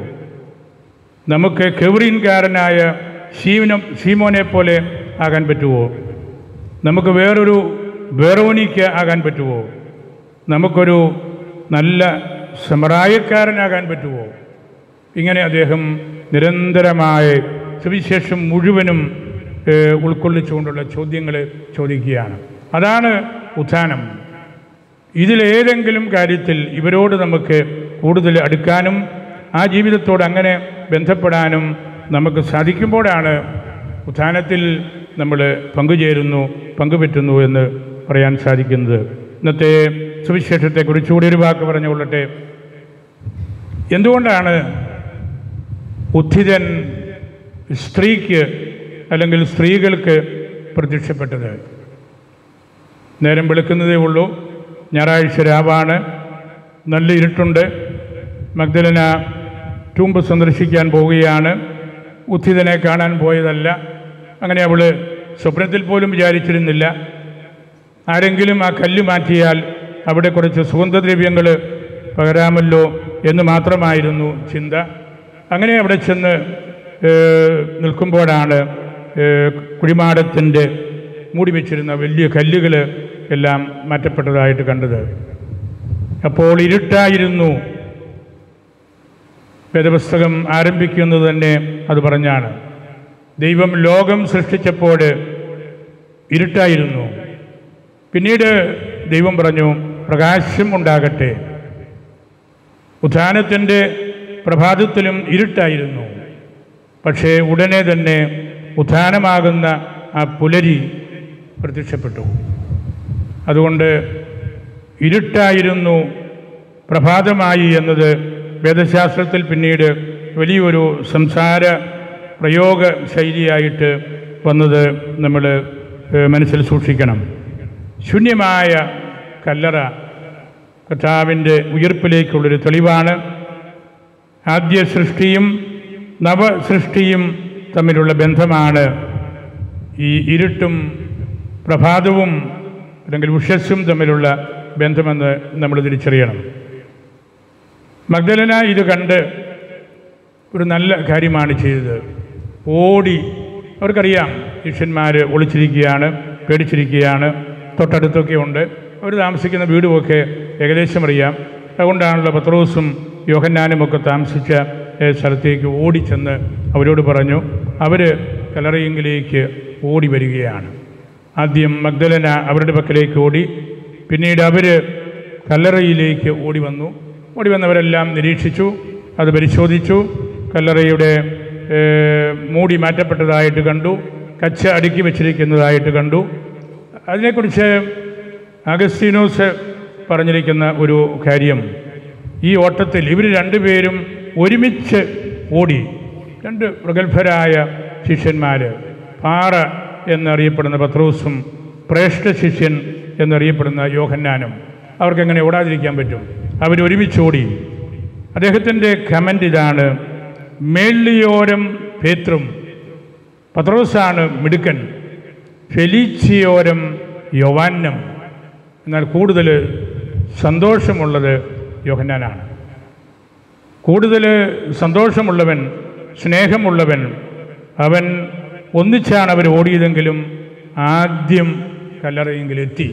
നമുക്ക് കെവറിൻകാരനായ ശീവനം ശീമോനെ പോലെ ആകാൻ പറ്റുമോ നമുക്ക് വേറൊരു വേറോനിക്ക ആകാൻ പറ്റുമോ നമുക്കൊരു നല്ല സമറായക്കാരനാകാൻ പറ്റുമോ ഇങ്ങനെ അദ്ദേഹം നിരന്തരമായ സുവിശേഷം മുഴുവനും ഏഹ്, ഉൾക്കൊള്ളിച്ചുകൊണ്ടുള്ള ചോദ്യങ്ങൾ ചോദിക്കുകയാണ് അതാണ് ഉത്ഥാനം ഇതിലേതെങ്കിലും കാര്യത്തിൽ ഇവരോട് നമുക്ക് കൂടുതൽ അടുക്കാനും ആ ജീവിതത്തോട് അങ്ങനെ ബന്ധപ്പെടാനും നമുക്ക് സാധിക്കുമ്പോഴാണ് ഉത്ഥാനത്തിൽ നമ്മൾ പങ്കുചേരുന്നു പങ്കുപറ്റുന്നു എന്ന് പറയാൻ സാധിക്കുന്നത് ഇന്നത്തെ സുവിശേഷത്തെക്കുറിച്ചുകൂടി ഒരു വാക്ക് പറഞ്ഞുകൊള്ളട്ടെ എന്തുകൊണ്ടാണ് ഉദ്ധിതൻ സ്ത്രീക്ക് അല്ലെങ്കിൽ സ്ത്രീകൾക്ക് പ്രത്യക്ഷപ്പെട്ടത് നേരം വെളുക്കുന്നതേ ഉള്ളൂ ഞായറാഴ്ച രാവാണ് നല്ല ഇരുട്ടുണ്ട് മഗ്ദലന ടൂമ്പ് സന്ദർശിക്കാൻ പോവുകയാണ് ഉദ്ധിതനെ കാണാൻ പോയതല്ല അങ്ങനെ അവൾ സ്വപ്നത്തിൽ പോലും വിചാരിച്ചിരുന്നില്ല ആരെങ്കിലും ആ കല്ല് മാറ്റിയാൽ അവിടെ കുറച്ച് സുഗന്ധദ്രവ്യങ്ങൾ പകരാമല്ലോ എന്ന് മാത്രമായിരുന്നു ചിന്ത അങ്ങനെ അവിടെ ചെന്ന് ഏഹ്, നിൽക്കുമ്പോഴാണ് ഏഹ്, കുഴിമാടത്തിൻ്റെ മൂടി വെച്ചിരുന്ന വലിയ കല്ലുകൾ എല്ലാം മാറ്റപ്പെട്ടതായിട്ട് കണ്ടത് അപ്പോൾ ഇരുട്ടായിരുന്നു വേദപുസ്തകം ആരംഭിക്കുന്നത് തന്നെ അത് പറഞ്ഞാണ് ദൈവം ലോകം സൃഷ്ടിച്ചപ്പോൾ ഇരുട്ടായിരുന്നു പിന്നീട് ദൈവം പറഞ്ഞു പ്രകാശം ഉണ്ടാകട്ടെ ഉത്ഥാനത്തിൻ്റെ പ്രഭാതത്തിലും ഇരുട്ടായിരുന്നു പക്ഷേ ഉടനെ തന്നെ ഉത്ഥാനമാകുന്ന ആ പുലരി പ്രത്യക്ഷപ്പെട്ടു അതുകൊണ്ട് ഇരുട്ടായിരുന്നു പ്രഭാതമായി എന്നത് വേദശാസ്ത്രത്തിൽ പിന്നീട് വലിയൊരു സംസാര പ്രയോഗ ശൈലിയായിട്ട് വന്നത് നമ്മൾ ഏഹ്, മനസ്സിൽ സൂക്ഷിക്കണം ശൂന്യമായ കല്ലറ കർത്താവിൻ്റെ ഉയർപ്പിലേക്കുള്ളൊരു തെളിവാണ് ആദ്യ സൃഷ്ടിയും നവസൃഷ്ടിയും തമ്മിലുള്ള ബന്ധമാണ് ഈ ഇരുട്ടും പ്രഭാതവും അല്ലെങ്കിൽ ഉഷസ്സും തമ്മിലുള്ള ബന്ധമെന്ന് നമ്മൾ തിരിച്ചറിയണം മഗ്ദലന ഇത് കണ്ട് ഒരു നല്ല കാര്യമാണ് ചെയ്തത് ഓടി അവർക്കറിയാം ശിഷ്യന്മാർ ഒളിച്ചിരിക്കുകയാണ് പേടിച്ചിരിക്കുകയാണ് തൊട്ടടുത്തൊക്കെ ഉണ്ട് അവർ താമസിക്കുന്ന വീടുമൊക്കെ ഏകദേശം അറിയാം അതുകൊണ്ടാണല്ലോ പത്രോസും യോഹന്നാനും ഒക്കെ താമസിച്ച ഏഹ്, സ്ഥലത്തേക്ക് ഓടിച്ചെന്ന് അവരോട് പറഞ്ഞു അവർ കലറയെങ്കിലേക്ക് ഓടി വരികയാണ് ആദ്യം മഗ്ദലന അവരുടെ പക്കലേക്ക് ഓടി പിന്നീട് അവർ കല്ലറയിലേക്ക് ഓടി വന്നു ഓടി വന്നവരെല്ലാം നിരീക്ഷിച്ചു അത് പരിശോധിച്ചു കല്ലറയുടെ ഏഹ്, മൂടി മാറ്റപ്പെട്ടതായിട്ട് കണ്ടു കച്ച അടുക്കി വച്ചിരിക്കുന്നതായിട്ട് കണ്ടു അതിനെക്കുറിച്ച് അഗസ്തീനോസ് പറഞ്ഞിരിക്കുന്ന ഒരു കാര്യം ഈ ഓട്ടത്തിൽ ഇവർ രണ്ടുപേരും ഒരുമിച്ച് ഓടി രണ്ട് പ്രഗത്ഭരായ ശിഷ്യന്മാർ പാറ എന്നറിയപ്പെടുന്ന പത്രോസും ശ്രേഷ്ഠ ശിഷ്യൻ എന്നറിയപ്പെടുന്ന യോഹന്നാനും അവർക്കെങ്ങനെ ഓടാതിരിക്കാൻ പറ്റും അവരൊരുമിച്ച് ഓടി അദ്ദേഹത്തിൻ്റെ കമൻ്റ് ഇതാണ് മേളിയോരം പേത്രും പത്രോസാണ് മിടുക്കൻ ഫെലീച്ചിയോരം യൊവാന്നം എന്നാൽ കൂടുതൽ സന്തോഷമുള്ളത് യോഹന്നാനാണ് കൂടുതൽ സന്തോഷമുള്ളവൻ സ്നേഹമുള്ളവൻ അവൻ ഒന്നിച്ചാണ് അവർ ഓടിയതെങ്കിലും ആദ്യം കല്ലറയെങ്കിലും എത്തി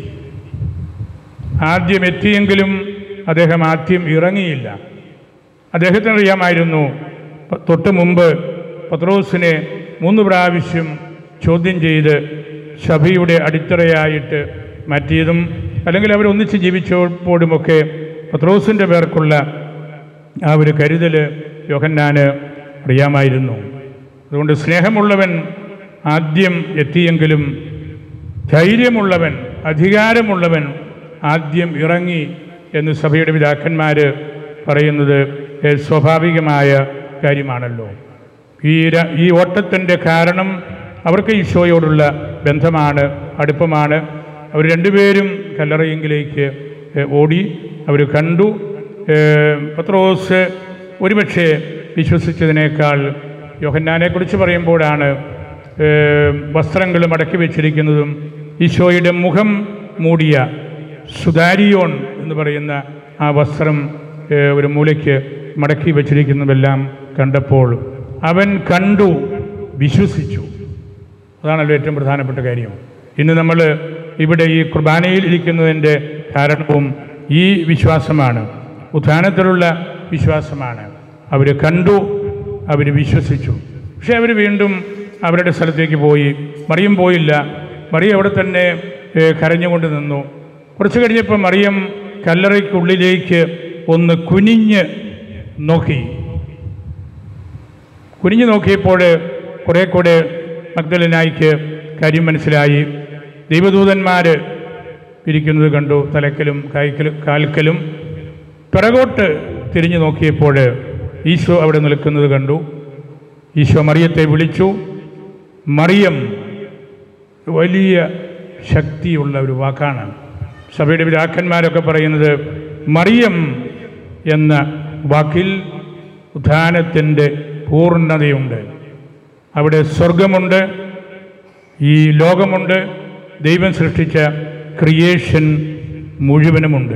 ആദ്യം എത്തിയെങ്കിലും അദ്ദേഹം ആദ്യം ഇറങ്ങിയില്ല അദ്ദേഹത്തിന് അറിയാമായിരുന്നു പ- തൊട്ട് മുമ്പ് പത്രോസിനെ മൂന്ന് പ്രാവശ്യം ചോദ്യം ചെയ്ത് സഭയുടെ അടിത്തറയായിട്ട് മാറ്റിയതും അല്ലെങ്കിൽ അവർ ഒന്നിച്ച് ജീവിച്ചപ്പോഴുമൊക്കെ പത്രോസിൻ്റെ പേർക്കുള്ള ആ ഒരു കരുതൽ യോഹന്നാന് അറിയാമായിരുന്നു അതുകൊണ്ട് സ്നേഹമുള്ളവൻ ആദ്യം എത്തിയെങ്കിലും ധൈര്യമുള്ളവൻ അധികാരമുള്ളവൻ ആദ്യം ഇറങ്ങി എന്ന് സഭയുടെ പിതാക്കന്മാർ പറയുന്നത് ഏ, സ്വാഭാവികമായ കാര്യമാണല്ലോ ഈ ര- ഈ ഓട്ടത്തിൻ്റെ കാരണം അവർക്ക് ഈശോയോടുള്ള ബന്ധമാണ് അടുപ്പമാണ് അവർ രണ്ടുപേരും കല്ലറയെങ്കിലേക്ക് ഏ, ഓടി അവർ കണ്ടു ഏ, പത്രോസ് ഒരുപക്ഷെ വിശ്വസിച്ചതിനേക്കാൾ യോഹന്നാനെക്കുറിച്ച് പറയുമ്പോഴാണ് ഏഹ് വസ്ത്രങ്ങൾ മടക്കി വെച്ചിരിക്കുന്നതും ഈശോയുടെ മുഖം മൂടിയ സുതാരിയോൺ എന്ന് പറയുന്ന ആ വസ്ത്രം ഏഹ് ഒരു മൂലയ്ക്ക് മടക്കി വെച്ചിരിക്കുന്നതെല്ലാം കണ്ടപ്പോൾ അവൻ കണ്ടു വിശ്വസിച്ചു അതാണല്ലോ ഏറ്റവും പ്രധാനപ്പെട്ട കാര്യം ഇന്ന് നമ്മൾ ഇവിടെ ഈ കുർബാനയിൽ ഇരിക്കുന്നതിൻ്റെ കാരണവും ഈ വിശ്വാസമാണ് ഉത്ഥാനത്തിലുള്ള വിശ്വാസമാണ് അവർ കണ്ടു അവർ വിശ്വസിച്ചു പക്ഷേ അവർ വീണ്ടും അവരുടെ സ്ഥലത്തേക്ക് പോയി മറിയം പോയില്ല മറിയം അവിടെ തന്നെ ഏ, കരഞ്ഞുകൊണ്ട് നിന്നു കുറച്ച് കഴിഞ്ഞപ്പോൾ മറിയം കല്ലറയ്ക്കുള്ളിലേക്ക് ഒന്ന് കുനിഞ്ഞ് നോക്കി കുനിഞ്ഞു നോക്കിയപ്പോൾ കുറേ കൂടെ മഗ്ദലനായിക്ക് കാര്യം മനസ്സിലായി ദൈവദൂതന്മാർ ഇരിക്കുന്നത് കണ്ടു തലക്കലും കൈക്കലും കാൽക്കലും പിറകോട്ട് തിരിഞ്ഞു നോക്കിയപ്പോൾ ഈശോ അവിടെ നിൽക്കുന്നത് കണ്ടു ഈശോ മറിയത്തെ വിളിച്ചു മറിയം വലിയ ശക്തിയുള്ള ഒരു വാക്കാണ് സഭയുടെ പിതാക്കന്മാരൊക്കെ പറയുന്നത് മറിയം എന്ന വാക്കിൽ ഉദ്ധാനത്തിൻ്റെ പൂർണ്ണതയുണ്ട് അവിടെ സ്വർഗമുണ്ട് ഈ ലോകമുണ്ട് ദൈവം സൃഷ്ടിച്ച ക്രിയേഷൻ മുഴുവനുമുണ്ട്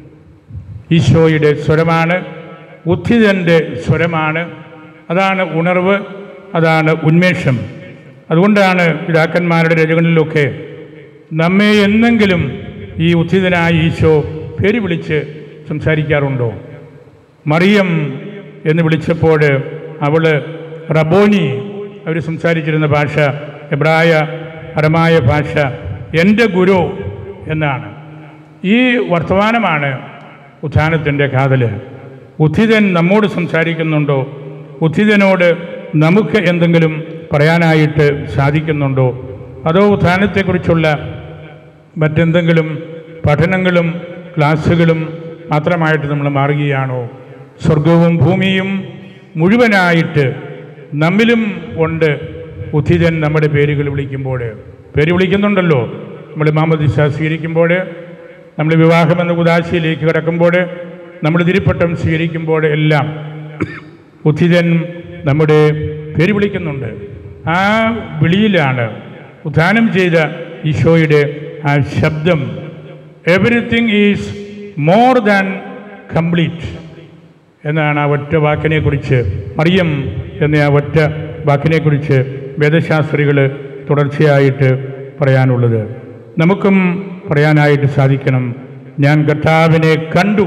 ഈശോയുടെ സ്വരമാണ് ഉത്ഥിതൻ്റെ സ്വരമാണ് അതാണ് ഉണർവ് അതാണ് ഉന്മേഷം അതുകൊണ്ടാണ് പിതാക്കന്മാരുടെ രചകളിലൊക്കെ നമ്മെ എന്നെങ്കിലും ഈ ഉത്ഥിതനായ ഈശോ പേര് വിളിച്ച് സംസാരിക്കാറുണ്ടോ മറിയം എന്ന് വിളിച്ചപ്പോൾ അവൾ റബോനി അവർ സംസാരിച്ചിരുന്ന ഭാഷ എബ്രായ അറമായ ഭാഷ എൻ്റെ ഗുരു എന്നാണ് ഈ വർത്തമാനമാണ് ഉത്ഥാനത്തിൻ്റെ കാതൽ ഉത്ഥിതൻ നമ്മോട് സംസാരിക്കുന്നുണ്ടോ ഉത്ഥിതനോട് നമുക്ക് എന്തെങ്കിലും പറയാനായിട്ട് സാധിക്കുന്നുണ്ടോ അതോ ഉത്ഥാനത്തെക്കുറിച്ചുള്ള മറ്റെന്തെങ്കിലും പഠനങ്ങളും ക്ലാസ്സുകളും മാത്രമായിട്ട് നമ്മൾ മാറുകയാണോ സ്വർഗവും ഭൂമിയും മുഴുവനായിട്ട് നമ്മിലും ഉണ്ട് ഉദ്ധിതൻ നമ്മുടെ പേരുകൾ വിളിക്കുമ്പോൾ പേര് വിളിക്കുന്നുണ്ടല്ലോ നമ്മൾ മാമദിസ സ്വീകരിക്കുമ്പോൾ നമ്മൾ വിവാഹമെന്ന ഉദാശയിലേക്ക് കിടക്കുമ്പോൾ നമ്മൾ തിരുപ്പട്ടം സ്വീകരിക്കുമ്പോൾ എല്ലാം ഉദ്ധിതൻ നമ്മുടെ പേര് വിളിക്കുന്നുണ്ട് ആ വിളിയിലാണ് ഉദ്ധാനം ചെയ്ത ഈശോയുടെ ആ ശബ്ദം everything is more than complete എന്നാണ് ആ ഒറ്റ വാക്കിനെക്കുറിച്ച് മറിയം എന്ന ആ ഒറ്റ വാക്കിനെക്കുറിച്ച് വേദശാസ്ത്രികൾ തുടർച്ചയായിട്ട് പറയാനുള്ളത് നമുക്കും പറയാനായിട്ട് സാധിക്കണം ഞാൻ കർത്താവിനെ കണ്ടു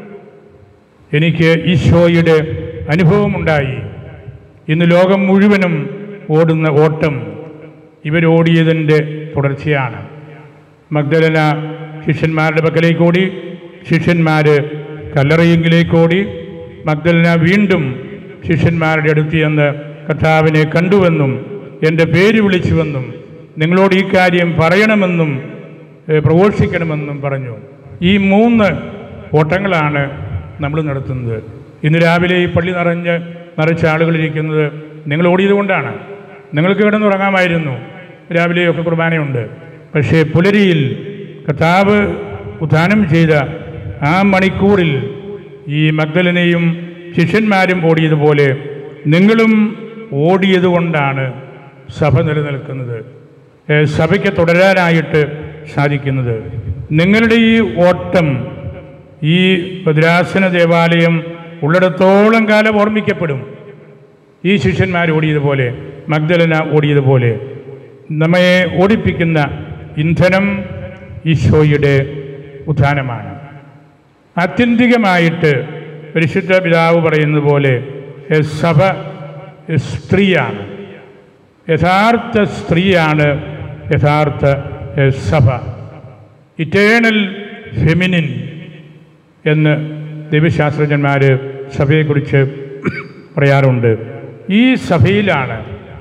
എനിക്ക് ഈശോയുടെ അനുഭവമുണ്ടായി ഇന്ന് ലോകം മുഴുവനും ഓടുന്ന ഓട്ടം ഇവരോടിയതിൻ്റെ തുടർച്ചയാണ് മഗ്ദലന ശിഷ്യന്മാരുടെ പക്കലേക്ക് ഓടി ശിഷ്യന്മാർ കല്ലറയെങ്കിലേക്ക് ഓടി മഗ്ദലന വീണ്ടും ശിഷ്യന്മാരുടെ അടുത്ത് ചെന്ന് കർത്താവിനെ കണ്ടുവെന്നും എൻ്റെ പേര് വിളിച്ചുവെന്നും നിങ്ങളോട് ഈ കാര്യം പറയണമെന്നും ഏഹ്, പ്രഘോഷിക്കണമെന്നും പറഞ്ഞു ഈ മൂന്ന് ഓട്ടങ്ങളാണ് നമ്മൾ നടത്തുന്നത് ഇന്ന് രാവിലെ ഈ പള്ളി നിറഞ്ഞ് നിറച്ച ആളുകളിരിക്കുന്നത് നിങ്ങൾ ഓടിയത് കൊണ്ടാണ് നിങ്ങൾക്ക് കിടന്നുറങ്ങാമായിരുന്നു രാവിലെയൊക്കെ കുർബാനയുണ്ട് പക്ഷേ പുലരിയിൽ കർത്താവ് ഉദ്ധാനം ചെയ്ത ആ മണിക്കൂറിൽ ഈ മഗ്ദലനെയും ശിഷ്യന്മാരും ഓടിയതുപോലെ നിങ്ങളും ഓടിയത് കൊണ്ടാണ് സഭ നിലനിൽക്കുന്നത് ഏ, സഭയ്ക്ക് തുടരാനായിട്ട് സാധിക്കുന്നത് നിങ്ങളുടെ ഈ ഓട്ടം ഈ ഭദ്രാസന ദേവാലയം ഉള്ളിടത്തോളം കാലം ഓർമ്മിക്കപ്പെടും ഈ ശിഷ്യന്മാർ ഓടിയതുപോലെ മഗ്ദലന ഓടിയതുപോലെ നമ്മെ ഓടിപ്പിക്കുന്ന ഇന്ധനം ഈശോയുടെ ഉത്ഥാനമാണ് ആത്യന്തികമായിട്ട് പരിശുദ്ധ പിതാവ് പറയുന്നത് പോലെ എ സഭ എ സ്ത്രീയാണ് യഥാർത്ഥ സ്ത്രീയാണ് യഥാർത്ഥ എ സഭ ഇറ്റേണൽ ഫെമിനിൻ എന്ന് ദൈവശാസ്ത്രജ്ഞന്മാർ സഭയെക്കുറിച്ച് പറയാറുണ്ട് ഈ സഭയിലാണ്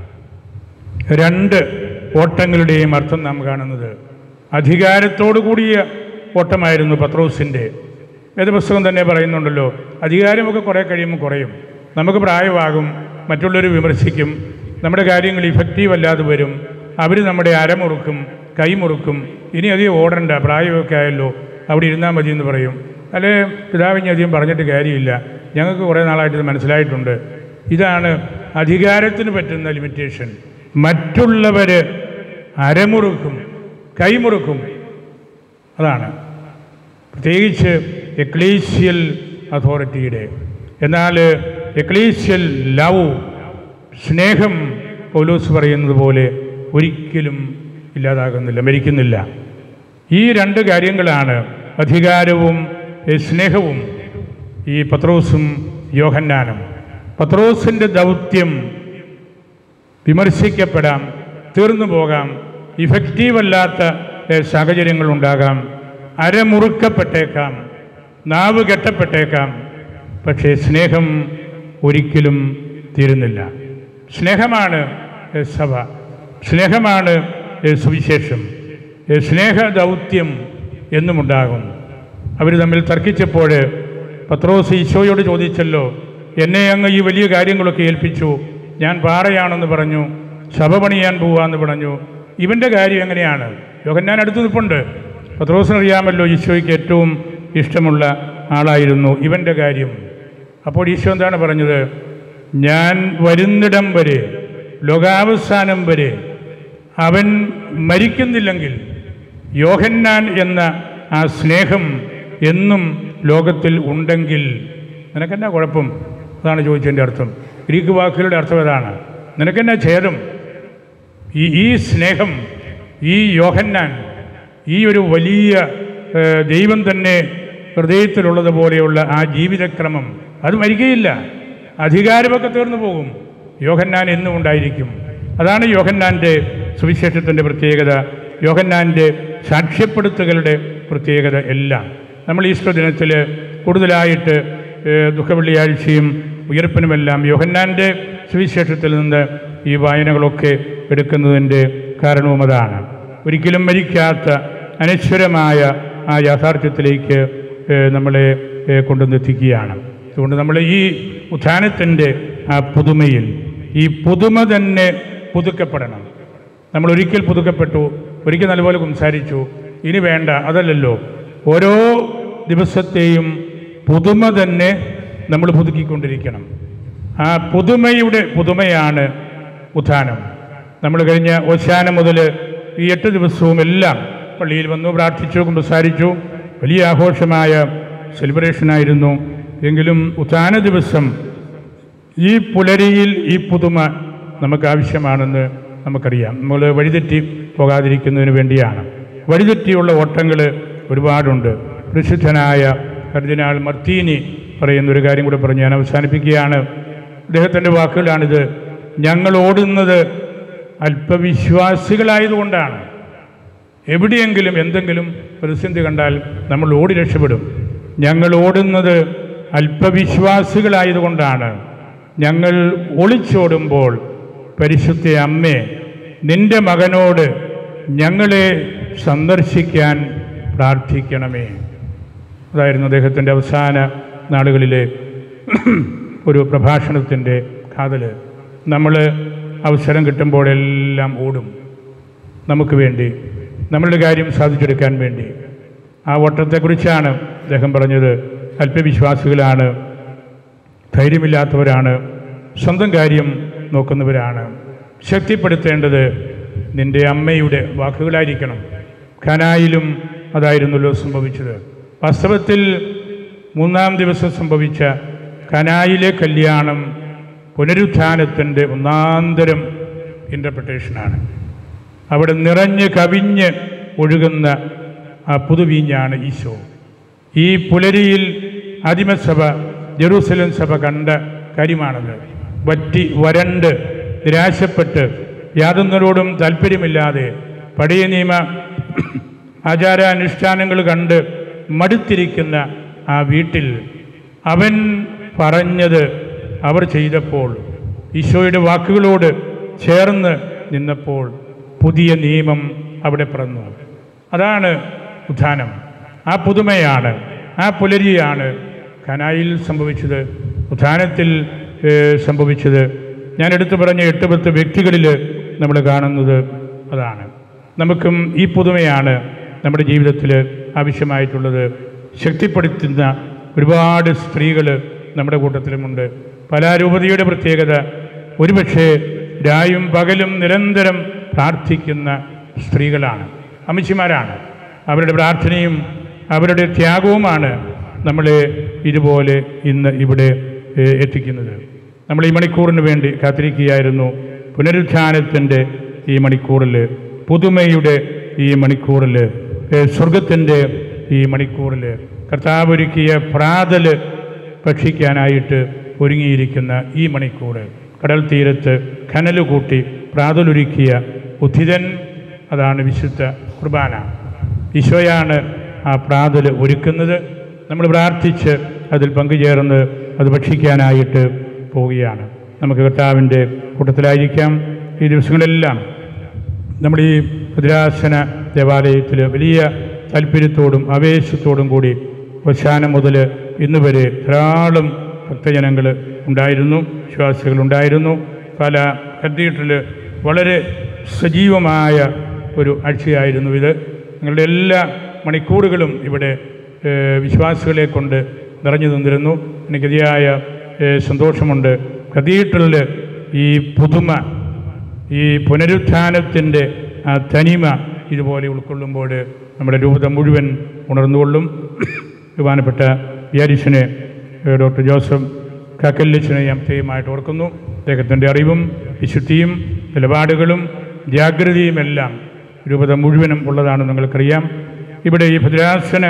രണ്ട് ഓട്ടങ്ങളുടെയും അർത്ഥം നാം കാണുന്നത് അധികാരത്തോടു കൂടിയ ഓട്ടമായിരുന്നു പത്രോസിൻ്റെ വേദപുസ്തകം തന്നെ പറയുന്നുണ്ടല്ലോ അധികാരമൊക്കെ കുറേ കഴിയുമ്പോൾ കുറയും നമുക്ക് പ്രായമാകും മറ്റുള്ളവർ വിമർശിക്കും നമ്മുടെ കാര്യങ്ങൾ ഇഫക്റ്റീവ് അല്ലാതെ വരും അവർ നമ്മുടെ അരമുറുക്കും കൈമുറുക്കും ഇനി അധികം ഓടണ്ട പ്രായമൊക്കെ ആയല്ലോ അവിടെ ഇരുന്നാൽ മതി എന്ന് പറയും അല്ലെ പിതാവിനെ അധികം പറഞ്ഞിട്ട് കാര്യമില്ല ഞങ്ങൾക്ക് കുറേ നാളായിട്ട് ഇത് മനസ്സിലായിട്ടുണ്ട് ഇതാണ് അധികാരത്തിന് പറ്റുന്ന ലിമിറ്റേഷൻ മറ്റുള്ളവർ അരമുറുക്കും കൈമുറുക്കും അതാണ് പ്രത്യേകിച്ച് എക്ലീഷ്യൽ അതോറിറ്റിയുടെ എന്നാൽ എക്ലീഷ്യൽ ലവ് സ്നേഹം പൗലോസ് പറയുന്നത് പോലെ ഒരിക്കലും ഇല്ലാതാകുന്നില്ല മരിക്കുന്നില്ല ഈ രണ്ട് കാര്യങ്ങളാണ് അധികാരവും ഏ, സ്നേഹവും ഈ പത്രോസും യോഹന്നാനും പത്രോസിൻ്റെ ദൗത്യം വിമർശിക്കപ്പെടാം തീർന്നു പോകാം ഇഫക്റ്റീവ് അല്ലാത്ത ഏ, സാഹചര്യങ്ങളുണ്ടാകാം അരമുറുക്കപ്പെട്ടേക്കാം നാവ് കെട്ടപ്പെട്ടേക്കാം പക്ഷേ സ്നേഹം ഒരിക്കലും തീരുന്നില്ല സ്നേഹമാണ് ഏ, സഭ സ്നേഹമാണ് ഏ, സുവിശേഷം ഏ, സ്നേഹ ദൗത്യം എന്നുമുണ്ടാകും അവർ തമ്മിൽ തർക്കിച്ചപ്പോൾ പത്രോസ് ഈശോയോട് ചോദിച്ചല്ലോ എന്നെ അങ്ങ് ഈ വലിയ കാര്യങ്ങളൊക്കെ ഏൽപ്പിച്ചു ഞാൻ പാറയാണെന്ന് പറഞ്ഞു സഭ പണിയാൻ പോവാന്ന് പറഞ്ഞു ഇവൻ്റെ കാര്യം എങ്ങനെയാണ് യോഹന്നാൻ അടുത്ത് നിൽപ്പുണ്ട് പത്രോസിനറിയാമല്ലോ ഈശോയ്ക്ക് ഏറ്റവും ഇഷ്ടമുള്ള ആളായിരുന്നു ഇവൻ്റെ കാര്യം അപ്പോൾ ഈശോ എന്താണ് പറഞ്ഞത് ഞാൻ വരുന്നിടം വരെ ലോകാവസാനം വരെ അവൻ മരിക്കുന്നില്ലെങ്കിൽ യോഹന്നാൻ എന്ന ആ സ്നേഹം എന്നും ലോകത്തിൽ ഉണ്ടെങ്കിൽ നിനക്കെന്നാ കുഴപ്പം അതാണ് ചോദിച്ചതിൻ്റെ അർത്ഥം ഗ്രീക്ക് വാക്കുകളുടെ അർത്ഥം അതാണ് നിനക്കെന്നാ ഛേദം ഈ ഈ സ്നേഹം ഈ യോഹന്നാൻ ഈ ഒരു വലിയ ഏഹ്, ദൈവം തന്നെ ഹൃദയത്തിലുള്ളതുപോലെയുള്ള ആ ജീവിതക്രമം അത് മരിക്കയില്ല അധികാരമൊക്കെ തീർന്നു പോകും യോഹന്നാൻ എന്നും ഉണ്ടായിരിക്കും അതാണ് യോഹന്നാൻ്റെ സുവിശേഷത്തിൻ്റെ പ്രത്യേകത യോഹന്നാൻ്റെ സാക്ഷ്യപ്പെടുത്തുകളുടെ പ്രത്യേകത എല്ലാം നമ്മൾ ഈസ്റ്റർ ദിനത്തിൽ കൂടുതലായിട്ട് ഏഹ്, ദുഃഖവെള്ളിയാഴ്ചയും ഉയർപ്പിനുമെല്ലാം യോഹന്നാൻ്റെ സുവിശേഷത്തിൽ നിന്ന് ഈ വായനകളൊക്കെ എടുക്കുന്നതിൻ്റെ കാരണവും അതാണ് ഒരിക്കലും മരിക്കാത്ത അനശ്വരമായ ആ യാഥാർത്ഥ്യത്തിലേക്ക് ഏഹ്, നമ്മളെ ഏഹ്, കൊണ്ടുവന്നെത്തിക്കുകയാണ് അതുകൊണ്ട് നമ്മൾ ഈ ഉത്ഥാനത്തിൻ്റെ ആ പുതുമയിൽ ഈ പുതുമ തന്നെ പുതുക്കപ്പെടണം നമ്മൾ ഒരിക്കൽ പുതുക്കപ്പെട്ടു ഒരിക്കൽ നല്ലപോലെ സംസാരിച്ചു ഇനി വേണ്ട അതല്ലല്ലോ ഓരോ ദിവസത്തെയും പുതുമ തന്നെ നമ്മൾ പുതുക്കിക്കൊണ്ടിരിക്കണം ആ പുതുമയുടെ പുതുമയാണ് ഉത്ഥാനം നമ്മൾ കഴിഞ്ഞ ഓശാന മുതൽ ഈ എട്ട് ദിവസവും എല്ലാം പള്ളിയിൽ വന്നു പ്രാർത്ഥിച്ചു സംസാരിച്ചു വലിയ ആഘോഷമായ സെലിബ്രേഷനായിരുന്നു എങ്കിലും ഉത്ഥാന ദിവസം ഈ പുലരിയിൽ ഈ പുതുമ നമുക്ക് ആവശ്യമാണെന്ന് നമുക്കറിയാം നമ്മൾ വഴിതെറ്റി പോകാതിരിക്കുന്നതിന് വേണ്ടിയാണ് വഴിതെറ്റിയുള്ള ഓട്ടങ്ങൾ ഒരുപാടുണ്ട് പ്രസിദ്ധനായ കർദിനാൾ മർത്തീനി പറയുന്ന ഒരു കാര്യം കൂടെ പറഞ്ഞ് ഞാൻ അവസാനിപ്പിക്കുകയാണ് അദ്ദേഹത്തിൻ്റെ വാക്കുകളാണിത് ഞങ്ങൾ ഓടുന്നത് അല്പവിശ്വാസികളായതുകൊണ്ടാണ് എവിടെയെങ്കിലും എന്തെങ്കിലും പ്രതിസന്ധി കണ്ടാൽ നമ്മൾ ഓടി രക്ഷപ്പെടും ഞങ്ങൾ ഓടുന്നത് അല്പവിശ്വാസികളായതുകൊണ്ടാണ് ഞങ്ങൾ ഒളിച്ചോടുമ്പോൾ പരിശുദ്ധ അമ്മേ നിന്റെ മകനോട് ഞങ്ങളെ സന്ദർശിക്കാൻ പ്രാർത്ഥിക്കണമേ അതായിരുന്നു അദ്ദേഹത്തിൻ്റെ അവസാന നാളുകളിലെ ഒരു പ്രഭാഷണത്തിൻ്റെ കാതൽ നമ്മൾ അവസരം കിട്ടുമ്പോഴെല്ലാം ഓടും നമുക്ക് വേണ്ടി നമ്മളുടെ കാര്യം സാധിച്ചെടുക്കാൻ വേണ്ടി ആ ഓട്ടത്തെക്കുറിച്ചാണ് അദ്ദേഹം പറഞ്ഞത് അല്പവിശ്വാസികളാണ് ധൈര്യമില്ലാത്തവരാണ് സ്വന്തം കാര്യം നോക്കുന്നവരാണ് ശക്തിപ്പെടുത്തേണ്ടത് നിൻ്റെ അമ്മയുടെ വാക്കുകളായിരിക്കണം ഖനായിലും അതായിരുന്നല്ലോ സംഭവിച്ചത് വാസ്തവത്തിൽ മൂന്നാം ദിവസം സംഭവിച്ച ഖനായിലെ കല്യാണം പുനരുത്ഥാനത്തിൻ്റെ ഒന്നാന്തരം ഇൻ്റർപ്രിട്ടേഷനാണ് അവിടെ നിറഞ്ഞ് കവിഞ്ഞ് ഒഴുകുന്ന ആ പുതുവീഞ്ഞാണ് ഈശോ ഈ പുലരിയിൽ ആദിമസഭ ജെറൂസലം സഭ കണ്ട കാര്യമാണത് വറ്റി വരണ്ട് നിരാശപ്പെട്ട് യാതൊന്നിനോടും താല്പര്യമില്ലാതെ പഴയ നിയമ ആചാരാനുഷ്ഠാനങ്ങൾ കണ്ട് മടുത്തിരിക്കുന്ന ആ വീട്ടിൽ അവൻ പറഞ്ഞത് അവർ ചെയ്തപ്പോൾ ഈശോയുടെ വാക്കുകളോട് ചേർന്ന് നിന്നപ്പോൾ പുതിയ നിയമം അവിടെ പിറന്നു അതാണ് ഉത്ഥാനം ആ പുതുമയാണ് ആ പുലരിയാണ് കനായിൽ സംഭവിച്ചത് ഉത്ഥാനത്തിൽ ഏഹ്, സംഭവിച്ചത് ഞാൻ എടുത്തു പറഞ്ഞ എട്ട് പത്ത് വ്യക്തികളിൽ നമ്മൾ കാണുന്നത് അതാണ് നമുക്കും ഈ പുതുമയാണ് നമ്മുടെ ജീവിതത്തിൽ ആവശ്യമായിട്ടുള്ളത് ശക്തിപ്പെടുത്തുന്ന ഒരുപാട് സ്ത്രീകൾ നമ്മുടെ കൂട്ടത്തിലുമുണ്ട് പലാരൂപതയുടെ പ്രത്യേകത ഒരുപക്ഷെ രായും പകലും നിരന്തരം പ്രാർത്ഥിക്കുന്ന സ്ത്രീകളാണ് അമ്മച്ചിമാരാണ് അവരുടെ പ്രാർത്ഥനയും അവരുടെ ത്യാഗവുമാണ് നമ്മളെ ഇതുപോലെ ഇന്ന് ഇവിടെ ഏഹ്, എത്തിക്കുന്നത് നമ്മൾ ഈ മണിക്കൂറിന് വേണ്ടി കാത്തിരിക്കുകയായിരുന്നു പുനരുത്ഥാനത്തിൻ്റെ ഈ മണിക്കൂറിൽ പുതുമയുടെ ഈ മണിക്കൂറിൽ ഏഹ്, സ്വർഗത്തിൻ്റെ ഈ മണിക്കൂറിൽ കർത്താവ് ഒരുക്കിയ പ്രാതൽ ഭക്ഷിക്കാനായിട്ട് ഒരുങ്ങിയിരിക്കുന്ന ഈ മണിക്കൂർ കടൽ തീരത്ത് കനൽ കൂട്ടി പ്രാതലൊരുക്കിയ ഉദ്ധിതൻ അതാണ് വിശുദ്ധ കുർബാന ഈശോയാണ് ആ പ്രാതൽ ഒരുക്കുന്നത് നമ്മൾ പ്രാർത്ഥിച്ച് അതിൽ പങ്കുചേർന്ന് അത് ഭക്ഷിക്കാനായിട്ട് പോവുകയാണ് നമുക്ക് കർത്താവിൻ്റെ കൂട്ടത്തിലായിരിക്കാം ഈ ദിവസങ്ങളെല്ലാം നമ്മുടെ ഈ ഭദ്രാസന ദേവാലയത്തിൽ വലിയ താല്പര്യത്തോടും ആവേശത്തോടും കൂടി വശാനം മുതൽ ഇന്ന് വരെ ധാരാളം ഭക്തജനങ്ങൾ ഉണ്ടായിരുന്നു വിശ്വാസികളുണ്ടായിരുന്നു പല കത്തീഡ്രൽ വളരെ സജീവമായ ഒരു ആഴ്ചയായിരുന്നു ഇത് നിങ്ങളുടെ എല്ലാ മണിക്കൂറുകളും ഇവിടെ ഏഹ്, വിശ്വാസികളെ കൊണ്ട് നിറഞ്ഞു നിന്നിരുന്നു എനിക്ക് അതിയായ ഏഹ്, സന്തോഷമുണ്ട് കത്തീഡ്രലിൽ ഈ പുതുമ ഈ പുനരുത്ഥാനത്തിൻ്റെ ആ തനിമ ഇതുപോലെ ഉൾക്കൊള്ളുമ്പോൾ നമ്മുടെ രൂപത മുഴുവൻ ഉണർന്നുകൊള്ളും ബഹുമാനപ്പെട്ട വിയാരിശനെ ഡോക്ടർ ജോസഫ് കാക്കല്ലിച്ചനെ ഞാൻ പ്രത്യേകമായിട്ട് ഓർക്കുന്നു അദ്ദേഹത്തിൻ്റെ അറിവും വിശുദ്ധിയും നിലപാടുകളും ജാഗ്രതയുമെല്ലാം രൂപത മുഴുവനും ഉള്ളതാണ് നിങ്ങൾക്കറിയാം ഇവിടെ ഈ ഭദ്രാസന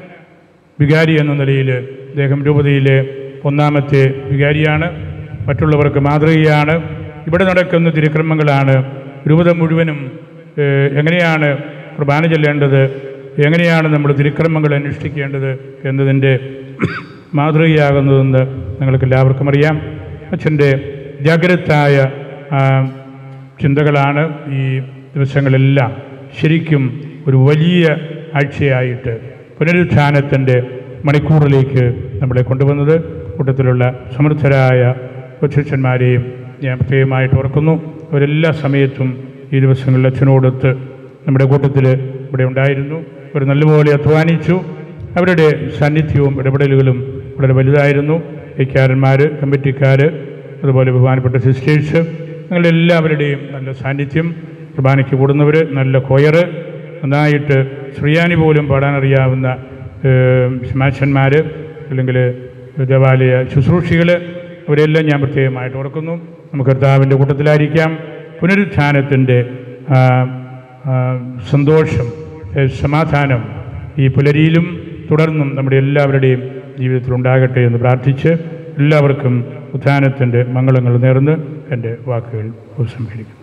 വികാരി എന്ന നിലയിൽ അദ്ദേഹം രൂപതയിലെ ഒന്നാമത്തെ വികാരിയാണ് മറ്റുള്ളവർക്ക് മാതൃകയാണ് ഇവിടെ നടക്കുന്ന തിരുക്രമങ്ങളാണ് രൂപത മുഴുവനും ഏഹ്, എങ്ങനെയാണ് കുർബാന ചെല്ലേണ്ടത് എങ്ങനെയാണ് നമ്മൾ തിരുക്രമങ്ങൾ അനുഷ്ഠിക്കേണ്ടത് എന്നതിൻ്റെ മാതൃകയാകുന്നതെന്ന് നിങ്ങൾക്ക് എല്ലാവർക്കും അറിയാം അച്ഛൻ്റെ ജാഗ്രതായ ആ, ചിന്തകളാണ് ഈ ദിവസങ്ങളെല്ലാം ശരിക്കും ഒരു വലിയ ആഴ്ചയായിട്ട് പുനരുത്ഥാനത്തിൻ്റെ മണിക്കൂറിലേക്ക് നമ്മളെ കൊണ്ടുവന്നത് കൂട്ടത്തിലുള്ള സമർത്ഥരായ കൊച്ചന്മാരെയും ഞാൻ പ്രത്യേകമായിട്ട് ഓർക്കുന്നു അവരെല്ലാ സമയത്തും ഈ ദിവസങ്ങളിൽ അച്ഛനോടൊത്ത് നമ്മുടെ കൂട്ടത്തിൽ ഇവിടെ ഉണ്ടായിരുന്നു അവർ നല്ലപോലെ അധ്വാനിച്ചു അവരുടെ സാന്നിധ്യവും ഇടപെടലുകളും വളരെ വലുതായിരുന്നു വൈക്കാരന്മാർ കമ്മിറ്റിക്കാർ അതുപോലെ ബഹുമാനപ്പെട്ട സിസ്റ്റേഴ്സ് അങ്ങനെ എല്ലാവരുടെയും നല്ല സാന്നിധ്യം കുർബാനയ്ക്ക് കൂടുന്നവർ നല്ല കൊയറ് നന്നായിട്ട് ശ്രീയാനി പോലും പാടാനറിയാവുന്ന ശമാശന്മാർ അല്ലെങ്കിൽ ദേവാലയ ശുശ്രൂഷികൾ അവരെല്ലാം ഞാൻ പ്രത്യേകമായിട്ട് ഓർക്കുന്നു നമുക്ക് കർത്താവിൻ്റെ കൂട്ടത്തിലായിരിക്കാം പുനരുത്ഥാനത്തിൻ്റെ ആ, ആ, സന്തോഷം ഏ, സമാധാനം ഈ പുലരിയിലും തുടർന്നും നമ്മുടെ എല്ലാവരുടെയും ജീവിതത്തിൽ ഉണ്ടാകട്ടെ എന്ന് പ്രാർത്ഥിച്ച് എല്ലാവർക്കും ഉത്ഥാനത്തിൻ്റെ മംഗളങ്ങൾ നേർന്ന് എൻ്റെ വാക്കുകൾ ഉപസംഹരിക്കുന്നു